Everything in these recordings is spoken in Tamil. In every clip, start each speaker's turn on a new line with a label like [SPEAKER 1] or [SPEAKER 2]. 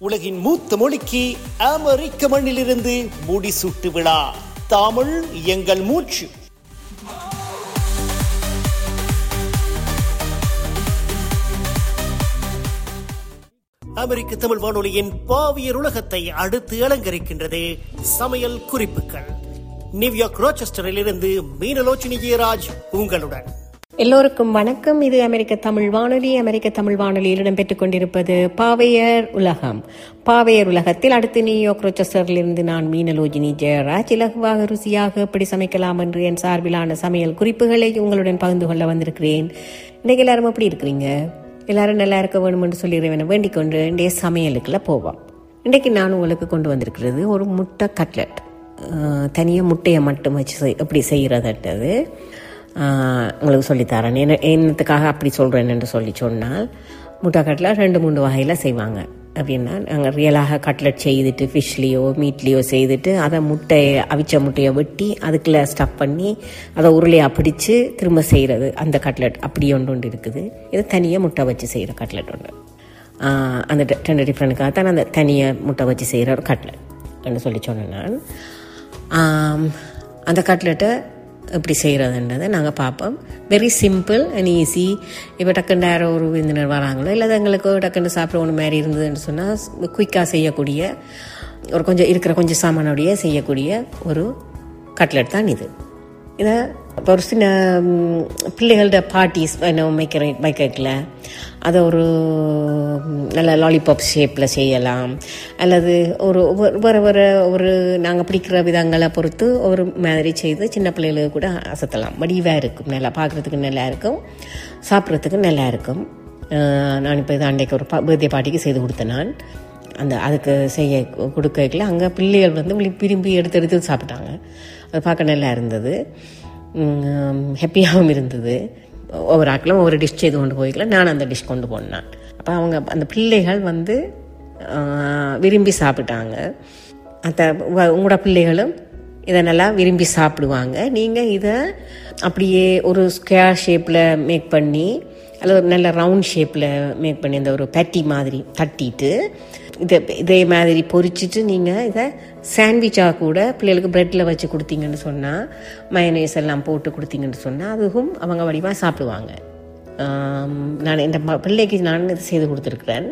[SPEAKER 1] உலகின் மூத்த மொழிக்கு அமெரிக்க மண்ணிலிருந்து முடிசூட்டு விழா தமிழ் எங்கள் மூச்சு அமெரிக்க தமிழ் வானொலியின் பாவியர் உலகத்தை அடுத்து அலங்கரிக்கின்றது சமையல் குறிப்புகள் நியூயார்க் ரோச்செஸ்டரில் இருந்து மீனலோச்சினி ஜெயராஜ் உங்களுடன்
[SPEAKER 2] எல்லோருக்கும் வணக்கம் இது அமெரிக்க தமிழ் வானொலி அமெரிக்க தமிழ் வானொலியில் இடம்பெற்றுக் கொண்டிருப்பது பாவையர் உலகம் பாவையர் உலகத்தில் அடுத்து நியூயார்க் ரோச்சஸ்டரிலிருந்து நான் மீனலோஜினி ஜெயராஜ் இலகுவாக ருசியாக எப்படி சமைக்கலாம் என்று என் சார்பிலான சமையல் குறிப்புகளை உங்களுடன் பகிர்ந்து கொள்ள வந்திருக்கிறேன் இன்னைக்கு எல்லாரும் எப்படி இருக்கிறீங்க எல்லாரும் நல்லா இருக்க வேணும்னு சொல்லிடுவேன் வேண்டிக் கொண்டு இன்றைய சமையலுக்குள்ள போவோம் இன்றைக்கு நான் உங்களுக்கு கொண்டு வந்திருக்கிறது ஒரு முட்டை கட்லெட் தனியாக முட்டையை மட்டும் வச்சு செய்- எப்படி செய்கிறதுன்றது ஆஹ் உங்களுக்கு சொல்லித்தரேன் என்ன என்னத்துக்காக அப்படி சொல்கிறேன் என்று சொல்லி சொன்னால் முட்டை கட்லட் ரெண்டு மூணு வகையில் செய்வாங்க அப்படின்னா நாங்கள் ரியலாக கட்லட் செய்துட்டு ஃபிஷ்லேயோ மீட்லேயோ செய்துட்டு அதை முட்டையை அவிச்ச முட்டையை வெட்டி அதுக்குள்ளே ஸ்டஃப் பண்ணி அதை உருளையாக பிடிச்சு திரும்ப செய்கிறது அந்த கட்லட் அப்படி ஒன்று ஒன்று இருக்குது இது தனியாக முட்டை வச்சு செய்கிற கட்லட் ஒன்று ஆஹ் அந்த ட- ரெண்டு டிஃப்ரெண்ட்டுக்காக தான் அந்த தனியாக முட்டை வச்சு செய்கிற ஒரு கட்லட் என்று சொல்லி சொன்னேன் நான் ஆம், அந்த கட்லெட்டை எப்படி செய்கிறதுன்றதை நாங்கள் பார்ப்போம் வெரி சிம்பிள் அண்ட் ஈஸி இப்போ டக்குன்னு யாரோ ஒரு விருந்தினர் வராங்களோ இல்லை எங்களுக்கு டக்குன்னு சாப்பிட ஒன்று மாதிரி இருந்ததுன்னு சொன்னால் குயிக்காக செய்யக்கூடிய ஒரு கொஞ்சம் இருக்கிற கொஞ்சம் சாமானோடைய செய்யக்கூடிய ஒரு கட்லெட் தான் இது இதை இப்போ ஒரு சின்ன ம், பிள்ளைகளோட பார்ட்டிஸ் வைக்கிற வைக்கல அதை ஒரு ம், நல்ல லாலிபாப் ஷேப்பில் செய்யலாம் அல்லது ஒரு ஒரு- வேறு வேறு ஒரு நாங்கள் பிடிக்கிற விதங்களை பொறுத்து ஒரு மாதிரி செய்து சின்ன பிள்ளைகளுக்கு கூட அசத்தலாம் வடிவாக இருக்கும் நல்லா பார்க்குறதுக்கு நல்லா இருக்கும் சாப்பிட்றதுக்கு நல்லா இருக்கும் அஹ், நான் இப்போ இது அன்றைக்கு ஒரு பர்த்டே பார்ட்டிக்கு செய்து கொடுத்தேன் நான் அந்த அதுக்கு செய்ய கொடுக்கல அங்கே பிள்ளைகள் வந்து விரும்பி- விரும்பி எடுத்து எடுத்து சாப்பிட்டாங்க அது பார்க்க நல்லா இருந்தது ஹாப்பியாகவும் இருந்தது ஒவ்வொரு ஆட்களும் ஒவ்வொரு டிஷ் செய்து கொண்டு போய்க்கல நான் அந்த டிஷ் கொண்டு போனேன் அப்போ அவங்க அந்த பிள்ளைகள் வந்து ஆஹ், விரும்பி சாப்பிட்டாங்க அந்த உங்க- உங்களோட பிள்ளைகளும் இதை நல்லா விரும்பி சாப்பிடுவாங்க நீங்கள் இதை அப்படியே ஒரு ஸ்கொயர் ஷேப்பில் மேக் பண்ணி அல்லது ஒரு நல்ல ரவுண்ட் ஷேப்பில் மேக் பண்ணி இந்த ஒரு பேட்டி மாதிரி தட்டிட்டு இதை இதே மாதிரி பொரிச்சிட்டு நீங்கள் இதை சாண்ட்விச்சாக கூட பிள்ளைகளுக்கு ப்ரெட்டில் வச்சு கொடுத்தீங்கன்னு சொன்னால் மயனேஸ் எல்லாம் போட்டு கொடுத்தீங்கன்னு சொன்னால் அதுவும் அவங்க வடிவாக சாப்பிடுவாங்க ஆம், நான் இந்த ம- பிள்ளைக்கு நான் இது செய்து கொடுத்துருக்குறேன்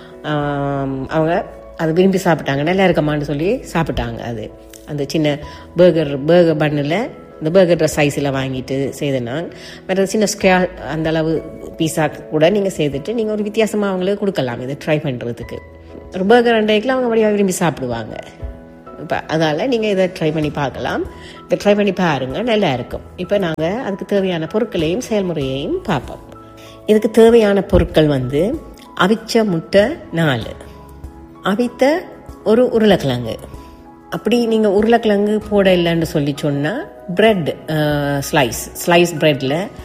[SPEAKER 2] ஆம், அவங்க அது விரும்பி சாப்பிட்டாங்க நல்லா இருக்கமான்னு சொல்லி சாப்பிட்டாங்க அது அந்த சின்ன பர்கர் பர்கர் பன்னில் இந்த பர்கர் சைஸில் வாங்கிட்டு செய்தேன் நான் வேறு சின்ன ஸ்கொயர் அந்த அளவு பீஸா கூட நீங்கள் செய்துட்டு நீங்கள் ஒரு வித்தியாசமாக அவங்களுக்கு கொடுக்கலாம் இதை ட்ரை பண்ணுறதுக்கு ஒரு பர்கர் அண்டைக்கில் அவங்க வழியாக விரும்பி சாப்பிடுவாங்க இப்போ அதால் நீங்கள் இதை ட்ரை பண்ணி பார்க்கலாம் இதை ட்ரை பண்ணி பாருங்க நல்லா இருக்கும் இப்போ நாங்கள் அதுக்கு தேவையான பொருட்களையும் செயல்முறையையும் பார்ப்போம் இதுக்கு தேவையான பொருட்கள் வந்து அவிச்ச முட்டை நாலு அவித்த ஒரு உருளைக்கிழங்கு அப்படி நீங்கள் உருளைக்கிழங்கு போட இல்லைன்னு சொல்லி சொன்னால் பிரெட் ஸ்லைஸ் ஸ்லைஸ் பிரெட்டில்